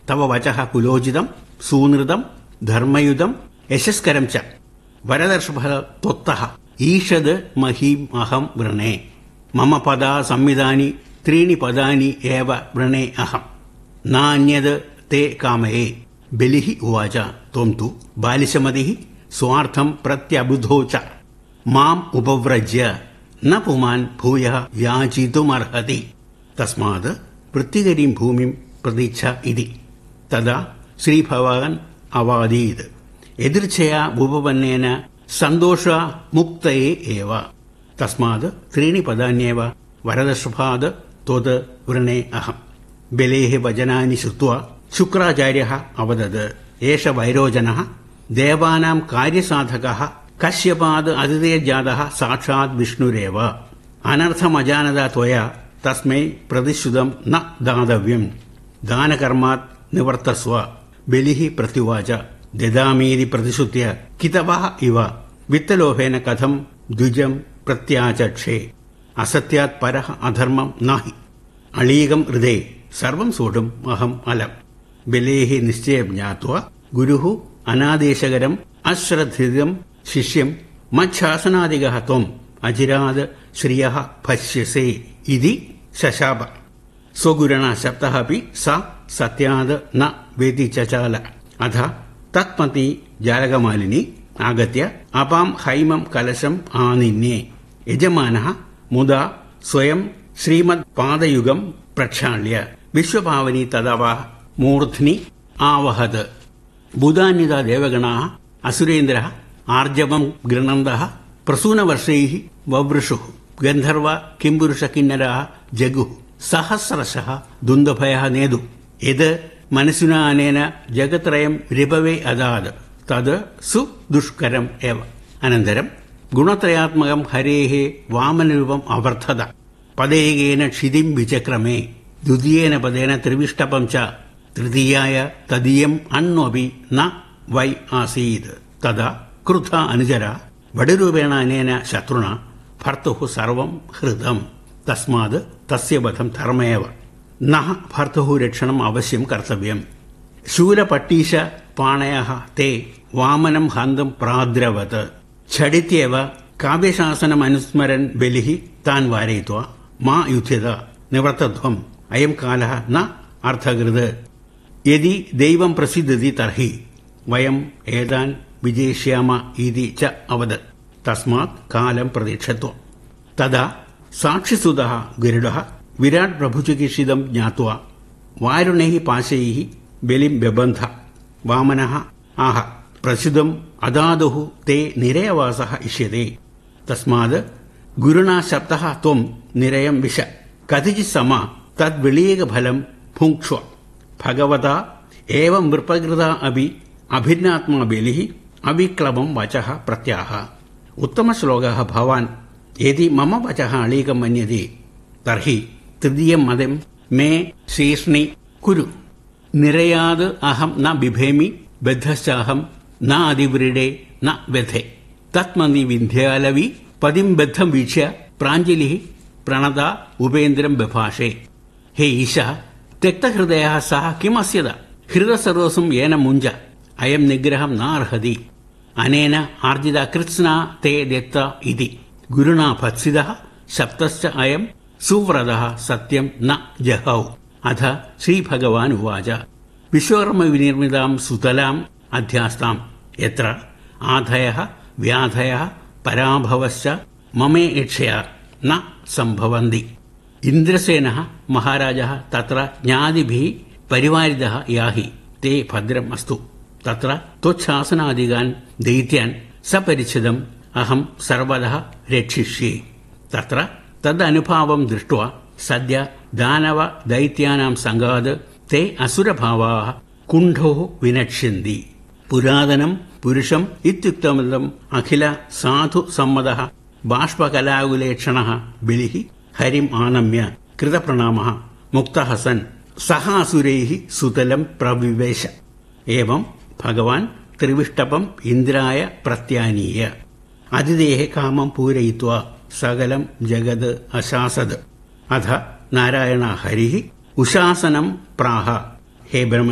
തവ വചഃ കുലോചിതം സൂനൃതം ധർമ്മയുതം യശസ്കരം ച വരദർഷഭ ത്വത്തഃ ഈഷത് മഹീം അഹം വൃണേ മമ പദാ സംവിധാനി ത്രീണി പദാനി ഏവ വൃണേ അഹം നാന്യത് തേ കാമയേ ബലിഹി ഉവാച ത്വം തു ബാലിശമതിഃ സ്വാർത്ഥം പ്രത്യബുധോ ച മാം ഉപവ്രജ്യ ന പുമാൻ ഭൂയ യാചിതുമർഹതി തസ്മാത് വൃത്തികരീം ഭൂമിം പ്രതീക്ഷ ഇതി തഥാ ശ്രീഭഗവാൻ അവാദീത് എതിർച്ഛയാ ഉപപന്നേന സന്തോഷ മുക്തയേ ഏവ തസ്മാത് ത്രീണി പദാന്യേവ വരദശുഭാത് ത്വത് വൃണേ അഹം ബലേः വചനാനി ശ്രുത്വാ ശുക്രാചാര്യः അവദത് ഏഷ വൈരോചനः ദേവാനാം കാര്യസാധകः കശ്യപാത് അതിഥേജാതः സാക്ഷാത് വിഷ്ണുരേവ അനർത്ഥമജാനത ത്വയ തസ്മൈ പ്രതിശ്രുതം ന ദാതവ്യം ദാനകർമാത് നിവർത്തസ്വ ബലിഃ പ്രത്യുവാച ദദാമീതി പ്രതിശ്രുത്യ കിതവः ഇവ വിത്തലോഭേന കഥം ദ്വിജം പ്രത്യാചക്ഷേ അസത്യാത് പരഃ അധർമ്മം നാഹി അളീകം ഹൃദേ സർവം സൂഢും അഹം അലം ബലേः നിശ്ചയം ജ്ഞാത്വാ ഗുരുः അനാദേശകരം അശ്രദ്ധിതം ശിഷ്യം മച്ഛാസനാദികः ത്വം അജിരാത് ശ്രിയः ഭക്ഷ്യസേ ഇതി ശശാപ സ്വഗുരുണ ശബ്ദः अपि सा സത്യാത് ന വ്യതിചചാല അഥ തത്മതി ജാലകമാലിനി ആഗത്യ അപാം ഹൈമം കലശം ആനിന്യേ യജമാനः മുദാ സ്വയം ശ്രീമദ് പാദയുഗം പ്രക്ഷാള്യ വിശ്വഭാവനി തദവ മൂർധ്നി ആവഹത് ബുധാന്യത ദേവഗണാः അസുരേന്ദ്രः ആർജവം ഗൃണന്തः പ്രസൂനവർഷൈः വവൃഷുः ഗന്ധർവ കിംപുരുഷകിന്നരാः ജഗുः സഹസ്രശः ദുന്ദഭയः നേതു യത് മനസുനാ അനേന ജഗത്രയം രിപവേ അദാത് തത് സുദുഷ്കരം ഏവ അനന്തരം ഗുണത്രയാത്മകം ഹരേः വാമനരൂപം അവർദ്ധത പദേകേന ക്ഷിതിം വിചക്രമേ ദ്വിതീയേന പദേന ത്രിവിഷ്ടപം ച തൃതീയായ തദീയം അണ്വപി ന വൈ ആസീത് തഥാ ക്രുദ്ധ അനുചര വടരൂപേണ അനേന ശത്രുണ ഭർത്തുഃ സർവം ഹൃതം തസ്മാത് തസ്യ വധം ധർമ്മേവ നഹ ഭർത്തുഃ രക്ഷണം അവശ്യം കർത്തവ്യം ശൂലപട്ടീശ പാണയഃ തേ വാമനം ഹന്തം പ്രാദ്രവത് ഝടിത്യവ കാവ്യശാസനമനുസ്മരൻ ബലിഃ താൻ വാരയിത്വാ മാ യുധ്യത നിവർത്തധ്വം അയം കാലഃ ന അർത്ഥകൃത് യദി ദൈവം പ്രസിദ്ധതി തർഹി വയം ഏതാൻ വിജയിഷ്യാമ ഇതി ച അവദത് തസ്മാത് കാലം പ്രതീക്ഷത്വം തഥാ സാക്ഷിസുതः ഗരുഡः വിരാട് പ്രഭുചികിത്സിതം ജ്ഞാത്വാ വാരുണൈः പാശൈः ബലിം ബബന്ധ വാമനः ആഹ പ്രസിദ്ധം അദാതുः ते നിരയവാസः ഇഷ്യത്തെ തസ്മാത് ഗുരുണാ ശബ്ദः ത്വം നിരയം വിശ കഥിചിത് സമ തദ്വിളീകഫലം ഭുങ്ക്ഷ്വ ഭഗവത ഏവം വൃപ്പകൃത അപി അഭിന്നാത്മാ ബലിഃ അവിക്ലമം വചഃ പ്രത്യാഹ ഉത്തമശ്ലോകः ഭവാൻ യദി മമ വചഃ അളീകം മന്യത്തെ തർഹി തൃതീയം മതം മേ ശീഷ്ണി കുരു നിരയാത് അഹം ന ബിഭേമി ബദ്ധശ്ചാഹം ന അതിവ്രീഡേ ന വ്യഥെ തത്മനി വിന്ധ്യാലവി പതിം ബദ്ധം വീക്ഷ്യ പ്രാഞ്ജലി പ്രണത ഉപേന്ദ്രം ബഭാഷേ ഹേ ഈശ തെക്തഹൃദയ സഹ കിമസ്യത ഹൃദസർവസം ഏന മുഞ്ച അയം നിഗ്രഹം നാർഹതി അനേന ആർജിത കൃത്സ്ന തേ ദത്ത ഇതി ഗുരുണാ ഭത്സിത ശബ്ദശ്ച അയം സുവ്രത സത്യം ന ജഹൗ അഥ ശ്രീഭഗവാൻ ഉവാച വിശ്വകർമ്മ വിനിർമ്മിതാം സുതലാം അധ്യാസ്താം എത്ര ആധയ വ്യാധയ പരാഭവശ്ച മമേ യക്ഷയ ന സംഭവന്തി ഇന്ദ്രസേന മഹാരാജ തത്ര ജ്ഞാതിഭിः പരിവാരിതः യാഹി തേ ഭദ്രം അസ്തു തത്ര ത്വച്ഛാസനാദികാൻ ദൈത്യാൻ സപരിച്ഛിതം അഹം സർവതः രക്ഷിഷ്യേ തത്ര തദനുഭാവം ദൃഷ്ട്വാ സദ്യ ദാനവ ദൈത്യാനാം സംഘാത് തേ അസുരഭാവാः കുണ്ഠോ വിനക്ഷ്യന്തി പുരാതനം പുരുഷം ഇത്യുക്തമിതം അഖില സാധു സമ്മതഃ ബാഷ്പകലാകുലേക്ഷണः ബലിഃ ഹരിം ആനമ്യ കൃതപ്രണാമः മുക്തः സൻ സഹാസുരൈः സുതലം പ്രവിവേശ ഏവം ഭഗവാൻ ത്രിവിഷ്ടപം ഇന്ദ്രായ പ്രത്യാനീയ അതിദേഹ കാമം പൂരയിത്വാ സകലം ജഗത് അശാസത് അധ നാരായണ ഹരി ഉശാസനം പ്രാഹ ഹേ ബ്രഹ്മ